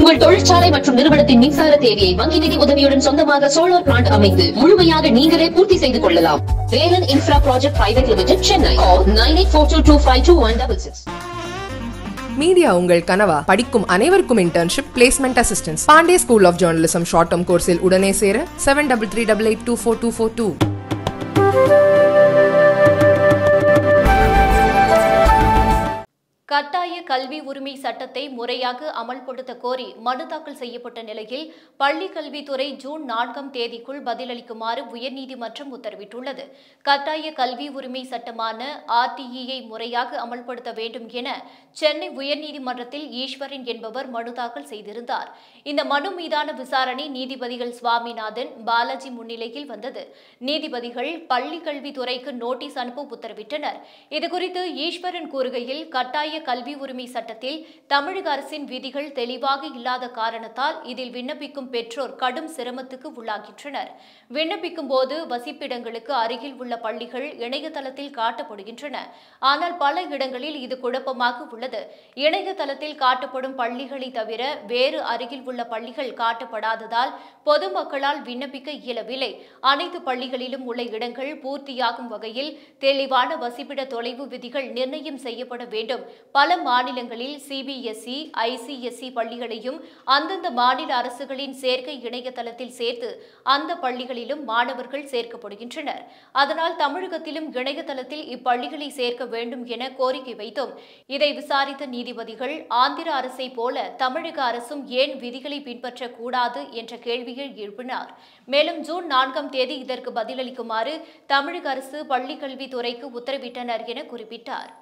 உங்கள் தொழிற்சாலை மற்றும் நிறுவனத்தின் மின்சார தேவையை வங்கி நிதி உதவியுடன் சொந்தமாக சோலார் பிளான்ட் அமைத்து முழுமையாக நீங்களே பூர்த்தி செய்து கொள்ளலாம் Velan infra project private limited Chennai nine eight four two two five two one double six media உங்கள் கனவா படிக்கும் அனைவருக்கும் internship placement assistance Pandey school of journalism short term கோர்ஸில் உடனே சேர seven double three double eight two four two four two கட்டாய கல்வி உரிமை சட்டத்தை முறையாக அமல்படுத்த கோரி மனு தாக்கல் செய்யப்பட்ட நிலையில் பள்ளி கல்வித்துறை ஜூன் நான்காம் தேதிக்குள் பதிலளிக்குமாறு உயர்நீதிமன்றம் உத்தரவிட்டுள்ளது கட்டாய கல்வி உரிமை சட்டமான ஆர்டிஇயை முறையாக அமல்படுத்த வேண்டும் என சென்னை உயர்நீதிமன்றத்தில் ஈஸ்வரன் என்பவர் மனு தாக்கல் செய்திருந்தார் இந்த மனு மீதான விசாரணை நீதிபதிகள் சுவாமிநாதன் பாலாஜி முன்னிலையில் வந்தது நீதிபதிகள் பள்ளி கல்வித்துறைக்கு நோட்டீஸ் அனுப்ப உத்தரவிட்டனர் இதுகுறித்து ஈஸ்வரன் கூறுகையில் கட்டாய கல்வி உரிமை சட்டத்தில் தமிழக அரசின் விதிகள் தெளிவாக இல்லாத காரணத்தால் இதில் விண்ணப்பிக்கும் பெற்றோர் கடும் சிரமத்துக்கு உள்ளாகின்றனர் விண்ணப்பிக்கும் போது வசிப்பிடங்களுக்கு அருகில் உள்ள பள்ளிகள் இணையதளத்தில் காட்டப்படுகின்றன ஆனால் பல இடங்களில் இது குழப்பமாக உள்ளது இணையதளத்தில் காட்டப்படும் பள்ளிகளை தவிர வேறு அருகில் உள்ள பள்ளிகள் காட்டப்படாததால் பொதுமக்களால் விண்ணப்பிக்க இயலவில்லை அனைத்து பள்ளிகளிலும் உள்ள இடங்கள் பூர்த்தியாகும் வகையில் தெளிவான வசிப்பிட தொலைவு விதிகள் நிர்ணயம் செய்யப்பட வேண்டும் பல மாநிலங்களில் சிபிஎஸ்இ ஐசிஎஸ்இ பள்ளிகளையும் அந்தந்த மாநில அரசுகளின் சேர்க்கை இணையதளத்தில் சேர்த்து அந்த பள்ளிகளிலும் மாணவர்கள் சேர்க்கப்படுகின்றனர் அதனால் தமிழகத்திலும் இணையதளத்தில் இப்பள்ளிகளை சேர்க்க வேண்டும் என கோரிக்கை வைத்தோம் இதை விசாரித்த நீதிபதிகள் ஆந்திர அரசை போல தமிழக அரசும் ஏன் விதிகளை பின்பற்றக்கூடாது என்ற கேள்வியை எழுப்பினார் மேலும் ஜூன் நான்காம் தேதி இதற்கு பதிலளிக்குமாறு தமிழக அரசு பள்ளிக்கல்வித்துறைக்கு உத்தரவிட்டனர் என குறிப்பிட்டார்